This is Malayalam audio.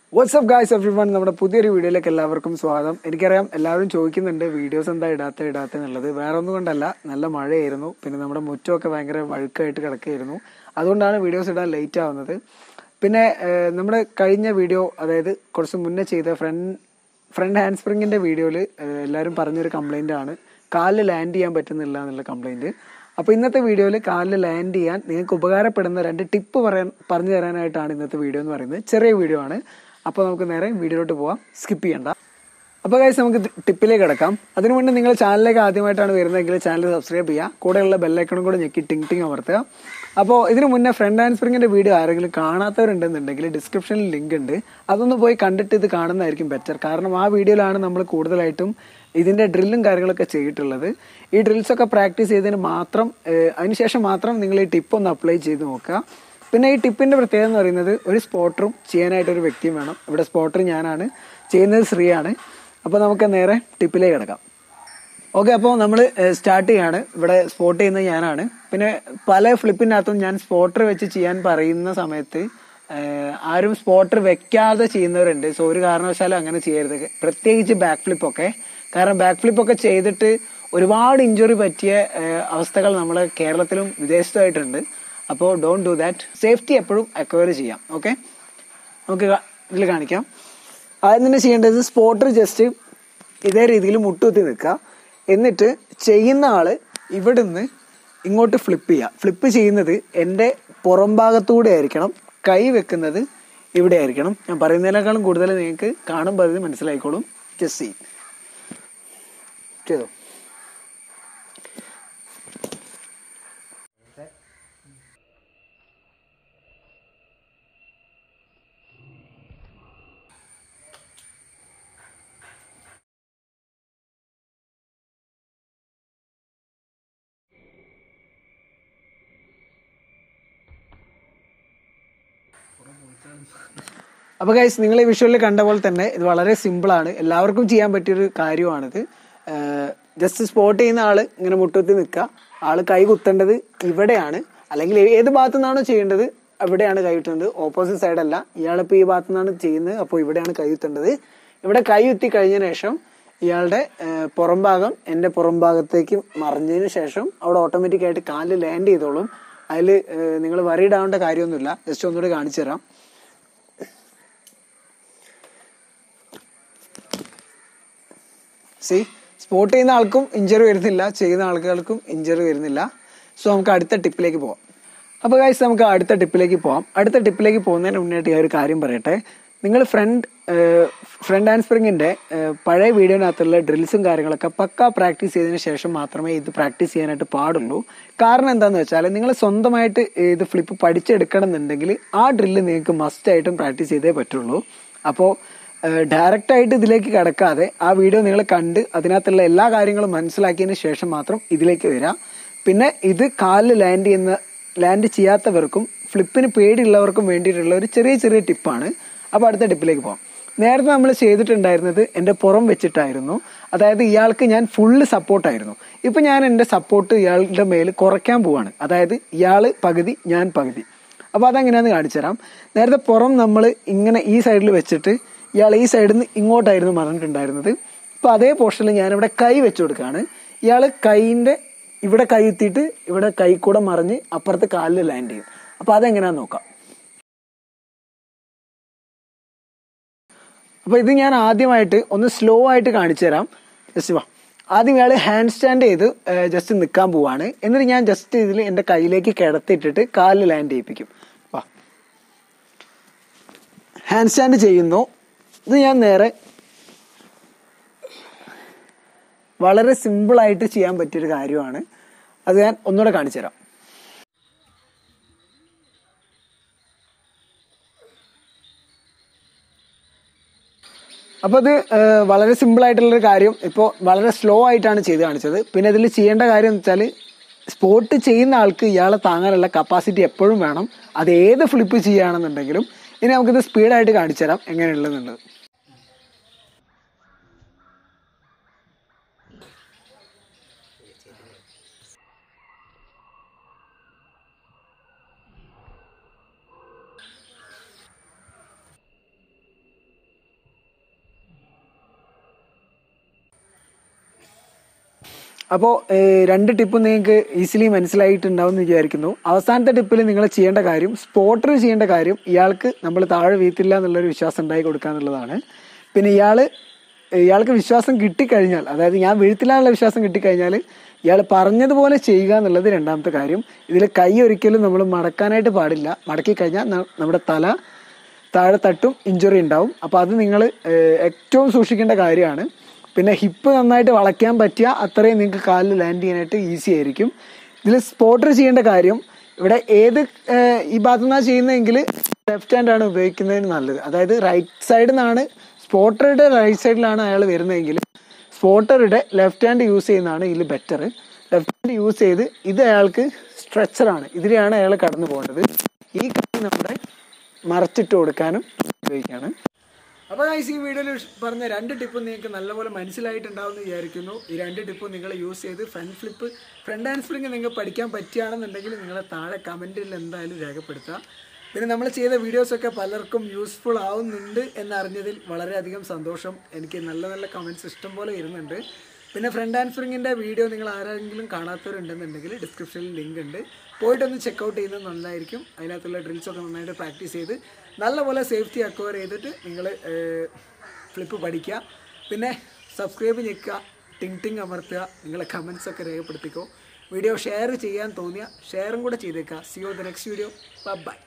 വാട്സ്ആപ്പ് ഗായ്സ് എവ്രി വൺ നമ്മുടെ പുതിയൊരു വീഡിയോയിലേക്ക് എല്ലാവർക്കും സ്വാഗതം എനിക്കറിയാം എല്ലാവരും ചോദിക്കുന്നുണ്ട് വീഡിയോസ് എന്താ ഇടാത്ത ഇടാത്ത എന്നുള്ളത് വേറെ ഒന്നും കൊണ്ടല്ല നല്ല മഴയായിരുന്നു പിന്നെ നമ്മുടെ മുറ്റമൊക്കെ ഭയങ്കര വഴുക്കായിട്ട് കിടക്കുകയായിരുന്നു അതുകൊണ്ടാണ് വീഡിയോസ് ഇടാൻ ലേറ്റ് ആവുന്നത് പിന്നെ ഏഹ്, നമ്മുടെ കഴിഞ്ഞ വീഡിയോ അതായത് കുറച്ച് മുന്നേ ചെയ്ത ഫ്രണ്ട് ഫ്രണ്ട് ഹാൻഡ് സ്പ്രിങ്ങിന്റെ വീഡിയോയിൽ എല്ലാവരും പറഞ്ഞൊരു കംപ്ലൈന്റ് ആണ് കാലിൽ ലാൻഡ് ചെയ്യാൻ പറ്റുന്നില്ല എന്നുള്ള കംപ്ലൈന്റ് അപ്പോൾ ഇന്നത്തെ വീഡിയോയിൽ കാലിൽ ലാൻഡ് ചെയ്യാൻ നിങ്ങൾക്ക് ഉപകാരപ്പെടുന്ന രണ്ട് ടിപ്പ് പറയാൻ പറഞ്ഞു തരാനായിട്ടാണ് ഇന്നത്തെ വീഡിയോ എന്ന് പറയുന്നത് ചെറിയ വീഡിയോ ആണ് അപ്പോൾ നമുക്ക് നേരെ വീഡിയോയിലോട്ട് പോവാം സ്കിപ്പ് ചെയ്യണ്ട അപ്പോൾ ഗൈസ് നമുക്ക് ടിപ്പിലേക്ക് കിടക്കാം അതിനു മുന്നേ നിങ്ങൾ ചാനലിലേക്ക് ആദ്യമായിട്ടാണ് വരുന്നതെങ്കിൽ ചാനൽ സബ്സ്ക്രൈബ് ചെയ്യുക കൂടെയുള്ള ബെല്ലൈക്കണും കൂടെ ഞെക്കി ടിങ് ടിങ് അമർത്തുക അപ്പോൾ ഇതിനു മുന്നേ ഫ്രണ്ട് ആൻഡ് സ്പ്രിങ്ങിന്റെ വീഡിയോ ആരെങ്കിലും കാണാത്തവരുണ്ടെന്നുണ്ടെങ്കിൽ ഡിസ്ക്രിപ്ഷനിൽ ലിങ്ക് ഉണ്ട് അതൊന്ന് പോയി കണ്ടിട്ട് ഇത് കാണുന്നതായിരിക്കും ബെറ്റർ കാരണം ആ വീഡിയോയിലാണ് നമ്മൾ കൂടുതലായിട്ടും ഇതിന്റെ ഡ്രില്ലും കാര്യങ്ങളൊക്കെ ചെയ്തിട്ടുള്ളത് ഈ ഡ്രിൽസ് ഒക്കെ പ്രാക്ടീസ് ചെയ്തതിന് മാത്രം ഏഹ്, അതിനുശേഷം മാത്രം നിങ്ങൾ ഈ ടിപ്പ് ഒന്ന് അപ്ലൈ ചെയ്ത് നോക്കുക പിന്നെ ഈ ടിപ്പിന്റെ പ്രത്യേകത എന്ന് പറയുന്നത് ഒരു സ്പോട്ടറും ചെയ്യാനായിട്ട് ഒരു വ്യക്തിയും വേണം ഇവിടെ സ്പോട്ടർ ഞാനാണ് ചെയ്യുന്നത് ശ്രീയാണ് അപ്പോൾ നമുക്ക് നേരെ ടിപ്പിലേക്ക് കിടക്കാം ഓക്കെ അപ്പോൾ നമ്മൾ സ്റ്റാർട്ട് ചെയ്യാണ് ഇവിടെ സ്പോട്ട് ചെയ്യുന്നത് ഞാനാണ് പിന്നെ പല ഫ്ലിപ്പിനകത്തും ഞാൻ സ്പോട്ടർ വെച്ച് ചെയ്യാൻ പറയുന്ന സമയത്ത് ഏഹ്, ആരും സ്പോട്ടർ വെക്കാതെ ചെയ്യുന്നവരുണ്ട് സോ ഒരു കാരണവശാലും അങ്ങനെ ചെയ്യരുത് പ്രത്യേകിച്ച് ബാക്ക് ഫ്ലിപ്പ് ഒക്കെ കാരണം ബാക്ക് ഫ്ലിപ്പ് ഒക്കെ ചെയ്തിട്ട് ഒരുപാട് ഇഞ്ചുറി പറ്റിയ ഏഹ്, അവസ്ഥകൾ നമ്മളെ കേരളത്തിലും വിദേശത്തുമായിട്ടുണ്ട് അപ്പോൾ ഡോണ്ട് ഡു ദാറ്റ് സേഫ്റ്റി എപ്പോഴും അക്വയർ ചെയ്യാം ഓക്കെ നമുക്ക് ഇതിൽ കാണിക്കാം ആദ്യം തന്നെ ചെയ്യേണ്ടത് സ്പോട്ടർ ജസ്റ്റ് ഇതേ രീതിയിൽ മുട്ടുകുത്തി നിൽക്കുക എന്നിട്ട് ചെയ്യുന്ന ആള് ഇവിടുന്ന് ഇങ്ങോട്ട് ഫ്ലിപ്പ് ചെയ്യുക ഫ്ലിപ്പ് ചെയ്യുന്നത് എൻ്റെ പുറം ഭാഗത്തൂടെ ആയിരിക്കണം കൈ വെക്കുന്നത് ഇവിടെ ആയിരിക്കണം ഞാൻ പറയുന്നതിനേക്കാളും കൂടുതൽ നിങ്ങൾക്ക് കാണുമ്പോൾ അത് മനസ്സിലായിക്കോളും ജസ്റ്റ് ചെയ്യും ചെയ്തോ അപ്പൊ ഗൈസ് നിങ്ങൾ ഈ വിഷ്വലിൽ കണ്ട പോലെ തന്നെ ഇത് വളരെ സിമ്പിൾ ആണ് എല്ലാവർക്കും ചെയ്യാൻ പറ്റിയൊരു കാര്യമാണിത് ജസ്റ്റ് സ്പോട്ട് ചെയ്യുന്ന ആള് ഇങ്ങനെ മുട്ടുത്തി നിൽക്കുക ആള് കൈ കുത്തേണ്ടത് ഇവിടെയാണ് അല്ലെങ്കിൽ ഏത് ഭാഗത്തു നിന്നാണോ ചെയ്യേണ്ടത് അവിടെയാണ് കൈ കുത്തേണ്ടത് ഓപ്പോസിറ്റ് സൈഡ് അല്ല ഇയാളിപ്പോ ഈ ഭാഗത്തു നിന്നാണ് ചെയ്യുന്നത് അപ്പോൾ ഇവിടെയാണ് കൈ കുത്തേണ്ടത് ഇവിടെ കൈ കുത്തി കഴിഞ്ഞതിന് ശേഷം ഇയാളുടെ ഏഹ്, പുറം ഭാഗം എൻ്റെ പുറം ഭാഗത്തേക്ക് മറിഞ്ഞതിന് ശേഷം അവിടെ ഓട്ടോമാറ്റിക് ആയിട്ട് കാലിൽ ലാൻഡ് ചെയ്തോളും അതിൽ നിങ്ങൾ വറീഡ് ആവേണ്ട കാര്യമൊന്നുമില്ല ജസ്റ്റ് ഒന്നുകൂടി കാണിച്ചു തരാം സി സ്പോട്ട് ചെയ്യുന്ന ആൾക്കും ഇഞ്ചറി വരുന്നില്ല ചെയ്യുന്ന ആൾക്കാർക്കും ഇഞ്ചറി വരുന്നില്ല സോ നമുക്ക് അടുത്ത ടിപ്പിലേക്ക് പോവാം അപ്പോൾ ഗൈസ് നമുക്ക് അടുത്ത ടിപ്പിലേക്ക് പോവാം അടുത്ത ടിപ്പിലേക്ക് പോകുന്നതിന് മുന്നായിട്ട് ഞാൻ ഒരു കാര്യം പറയട്ടെ നിങ്ങൾ ഫ്രണ്ട് ഫ്രണ്ട് ആൻഡ് സ്പ്രിങ്ങിന്റെ പഴയ വീഡിയോനകത്തുള്ള ഡ്രിൽസും കാര്യങ്ങളൊക്കെ പക്ക പ്രാക്ടീസ് ചെയ്തതിന് ശേഷം മാത്രമേ ഇത് പ്രാക്ടീസ് ചെയ്യാനായിട്ട് പാടുള്ളൂ കാരണം എന്താണെന്ന് വെച്ചാൽ നിങ്ങൾ സ്വന്തമായിട്ട് ഇത് ഫ്ലിപ്പ് പഠിച്ചെടുക്കണം എന്നുണ്ടെങ്കിൽ ആ ഡ്രില്ല് നിങ്ങൾക്ക് മസ്റ്റ് ആയിട്ടും പ്രാക്ടീസ് ചെയ്തേ പറ്റുള്ളൂ അപ്പോൾ ഡയറക്റ്റ് ആയിട്ട് ഇതിലേക്ക് കടക്കാതെ ആ വീഡിയോ നിങ്ങൾ കണ്ട് അതിനകത്തുള്ള എല്ലാ കാര്യങ്ങളും മനസ്സിലാക്കിയതിന് ശേഷം മാത്രം ഇതിലേക്ക് വരിക പിന്നെ ഇത് കാലിൽ ലാൻഡ് ചെയ്യുന്ന ലാൻഡ് ചെയ്യാത്തവർക്കും ഫ്ലിപ്പിന് പേടിയുള്ളവർക്കും വേണ്ടിയിട്ടുള്ള ഒരു ചെറിയ ചെറിയ ടിപ്പാണ് അപ്പോൾ അടുത്ത ടിപ്പിലേക്ക് പോകാം നേരത്തെ നമ്മൾ ചെയ്തിട്ടുണ്ടായിരുന്നത് എൻ്റെ പുറം വെച്ചിട്ടായിരുന്നു അതായത് ഇയാൾക്ക് ഞാൻ ഫുള്ള് സപ്പോർട്ടായിരുന്നു ഇപ്പൊ ഞാൻ എൻ്റെ സപ്പോർട്ട് ഇയാളുടെ മേൽ കുറയ്ക്കാൻ പോവാണ് അതായത് ഇയാള് പകുതി ഞാൻ പകുതി അപ്പൊ അതെങ്ങനെയാന്ന് കാണിച്ചു തരാം നേരത്തെ പുറം നമ്മൾ ഇങ്ങനെ ഈ സൈഡിൽ വെച്ചിട്ട് ഇയാൾ ഈ സൈഡിൽ നിന്ന് ഇങ്ങോട്ടായിരുന്നു മറിഞ്ഞിട്ടുണ്ടായിരുന്നത് ഇപ്പൊ അതേ പോർഷനിൽ ഞാൻ ഇവിടെ കൈ വെച്ചു കൊടുക്കുകയാണ് ഇയാൾ കൈയിന്റെ ഇവിടെ കൈ എത്തിയിട്ട് ഇവിടെ കൈ കൂടെ മറിഞ്ഞ് അപ്പുറത്ത് കാലിൽ ലാൻഡ് ചെയ്യും അപ്പൊ അതെങ്ങനെയാന്ന് നോക്കാം അപ്പൊ ഇത് ഞാൻ ആദ്യമായിട്ട് ഒന്ന് സ്ലോ ആയിട്ട് കാണിച്ചു തരാം ജസ്റ്റ് വാ ആദ്യം ഇയാൾ ഹാൻഡ് സ്റ്റാൻഡ് ചെയ്ത് ജസ്റ്റ് നിൽക്കാൻ പോവാണ് എന്നിട്ട് ഞാൻ ജസ്റ്റ് ഇതിൽ എൻ്റെ കയ്യിലേക്ക് കിടത്തിയിട്ടിട്ട് കാലിൽ ലാൻഡ് ചെയ്യിപ്പിക്കും വാ ഹാൻഡ് സ്റ്റാൻഡ് ചെയ്യുന്നു ഇത് ഞാൻ നേരെ വളരെ സിമ്പിൾ ആയിട്ട് ചെയ്യാൻ പറ്റിയൊരു കാര്യമാണ് അത് ഞാൻ ഒന്നുകൂടെ കാണിച്ചു തരാം അപ്പൊ അത് ഏഹ്, വളരെ സിമ്പിൾ ആയിട്ടുള്ള ഒരു കാര്യം ഇപ്പോൾ വളരെ സ്ലോ ആയിട്ടാണ് ചെയ്ത് കാണിച്ചത് പിന്നെ ഇതിൽ ചെയ്യേണ്ട കാര്യം എന്ന് വെച്ചാൽ സ്പോട്ട് ചെയ്യുന്ന ആൾക്ക് ഇയാളെ താങ്ങാനുള്ള കപ്പാസിറ്റി എപ്പോഴും വേണം അത് ഏത് ഫ്ലിപ്പ് ചെയ്യുകയാണെന്നുണ്ടെങ്കിലും ഇനി നമുക്കിത് സ്പീഡായിട്ട് കാണിച്ചു തരാം എങ്ങനെയുള്ളതെന്നുള്ളത് അപ്പോൾ രണ്ട് ടിപ്പ് നിങ്ങൾക്ക് ഈസിലി മനസ്സിലായിട്ടുണ്ടാവും എന്ന് വിചാരിക്കുന്നു അവസാനത്തെ ടിപ്പിൽ നിങ്ങൾ ചെയ്യേണ്ട കാര്യം സ്പോട്ടർ ചെയ്യേണ്ട കാര്യം ഇയാൾക്ക് നമ്മൾ താഴെ വീത്തില്ല എന്നുള്ളൊരു വിശ്വാസം ഉണ്ടായി കൊടുക്കുക എന്നുള്ളതാണ് പിന്നെ ഇയാൾ ഇയാൾക്ക് വിശ്വാസം കിട്ടിക്കഴിഞ്ഞാൽ അതായത് ഞാൻ വീഴ്ത്തില്ല എന്നുള്ള വിശ്വാസം കിട്ടിക്കഴിഞ്ഞാൽ ഇയാൾ പറഞ്ഞതുപോലെ ചെയ്യുക എന്നുള്ളത് രണ്ടാമത്തെ കാര്യം ഇതിൽ കൈ ഒരിക്കലും നമ്മൾ മടക്കാനായിട്ട് പാടില്ല മടക്കി കഴിഞ്ഞാൽ ന- നമ്മുടെ തല താഴെ തട്ടും ഇഞ്ചുറി ഉണ്ടാവും അപ്പോൾ അത് നിങ്ങൾ ഏറ്റവും സൂക്ഷിക്കേണ്ട കാര്യമാണ് പിന്നെ ഹിപ്പ് നന്നായിട്ട് വളയ്ക്കാൻ പറ്റിയ അത്രയും നിങ്ങൾക്ക് കാലിൽ ലാൻഡ് ചെയ്യാനായിട്ട് ഈസി ആയിരിക്കും ഇതിൽ സ്പോട്ടർ ചെയ്യേണ്ട കാര്യം ഇവിടെ ഏത് ഏഹ്, ഈ ഭാഗത്തു നിന്നാണ് ചെയ്യുന്നതെങ്കിൽ ലെഫ്റ്റ് ഹാൻഡ് ആണ് ഉപയോഗിക്കുന്നതിന് നല്ലത് അതായത് റൈറ്റ് സൈഡിൽ നിന്നാണ് സ്പോട്ടറുടെ റൈറ്റ് സൈഡിലാണ് അയാൾ വരുന്നതെങ്കിൽ സ്പോട്ടറുടെ ലെഫ്റ്റ് ഹാൻഡ് യൂസ് ചെയ്യുന്നതാണ് ഇതിൽ ബെറ്റർ ലെഫ്റ്റ് ഹാൻഡ് യൂസ് ചെയ്ത് ഇത് അയാൾക്ക് സ്ട്രെച്ചറാണ് ഇതിലെയാണ് അയാൾ കടന്നു പോകേണ്ടത് ഈ കൈ നമ്മുടെ മറച്ചിട്ട് കൊടുക്കാനും ഉപയോഗിക്കാണ് അപ്പോൾ ഗൈസ് ഈ വീഡിയോയിൽ പറഞ്ഞ രണ്ട് ടിപ്പും നിങ്ങൾക്ക് നല്ലപോലെ മനസ്സിലായിട്ടുണ്ടാവുമെന്ന് വിചാരിക്കുന്നു ഈ രണ്ട് ടിപ്പും നിങ്ങൾ യൂസ് ചെയ്ത് front flip front hand spring നിങ്ങൾക്ക് പഠിക്കാൻ പറ്റുകയാണെന്നുണ്ടെങ്കിൽ നിങ്ങൾ താഴെ കമൻറ്റിൽ എന്തായാലും രേഖപ്പെടുത്തുക പിന്നെ നമ്മൾ ചെയ്ത വീഡിയോസൊക്കെ പലർക്കും യൂസ്ഫുൾ ആവുന്നുണ്ട് എന്നറിഞ്ഞതിൽ വളരെയധികം സന്തോഷം എനിക്ക് നല്ല നല്ല കമൻറ്റ്സ് ഇഷ്ടം പോലെ വരുന്നുണ്ട് പിന്നെ ഫ്രണ്ട് ഹാൻഡ് സ്പ്രിങ്ങിൻ്റെ വീഡിയോ നിങ്ങൾ ആരെങ്കിലും കാണാത്തവരുണ്ടെന്നുണ്ടെങ്കിൽ ഡിസ്ക്രിപ്ഷനിൽ ലിങ്ക് ഉണ്ട് പോയിട്ടൊന്ന് ചെക്കൗട്ട് ചെയ്യുന്നത് നന്നായിരിക്കും അതിനകത്തുള്ള ഡ്രിൽസൊക്കെ നന്നായിട്ട് പ്രാക്ടീസ് ചെയ്ത് നല്ലപോലെ സേഫ്റ്റി അക്വയർ ചെയ്തിട്ട് നിങ്ങൾ ഫ്ലിപ്പ് പഠിക്കുക പിന്നെ സബ്സ്ക്രൈബ് ഞെക്കുക ടിങ് ടിങ് അമർത്തുക നിങ്ങളെ കമൻസ് ഒക്കെ രേഖപ്പെടുത്തിക്കോ വീഡിയോ ഷെയർ ചെയ്യാൻ തോന്നിയ ഷെയറും കൂടെ ചെയ്തേക്കുക സിയോ ദ നെക്സ്റ്റ് വീഡിയോ ബൈ